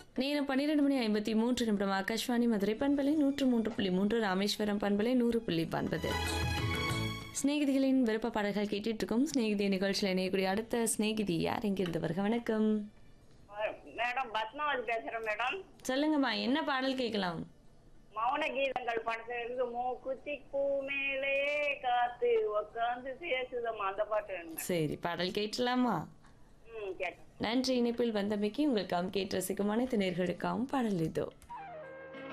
நேரம் பன்னிரெண்டு மணி ஐம்பத்தி மூன்று நிமிடம் ஆகாஷ்வாணி மதுரை பண்பலை நூற்று மூன்று புள்ளி மூன்று ராமேஸ்வரம் பண்பலை நூறு புள்ளி ஒன்பது சிநேகிதிகளின் விருப்ப பாடல்கள் கேட்டுட்டு இருக்கோம் சிநேகிதி நிகழ்ச்சியில் இணையக்கூடிய அடுத்த சிநேகிதி யார் எங்கிருந்து வருக வணக்கம் மேடம் பத்மாவதி பேசுறேன் மேடம் சொல்லுங்கம்மா என்ன பாடல் கேட்கலாம் மௌன கீதங்கள் படத்துல இருந்து மூக்குத்தி பூ மேலே காத்து உக்காந்து பேசுதம்மா அந்த பாட்டு வேணும் சரி பாடல் கேட்டலாமா ம் கேட்டேன் நன்றி இணைப்பில் வந்தமைக்கு உங்களுக்காம் கேட்டு ரசிக்கும் அனைத்து நேர்களுக்காகவும் பாடல் இதோ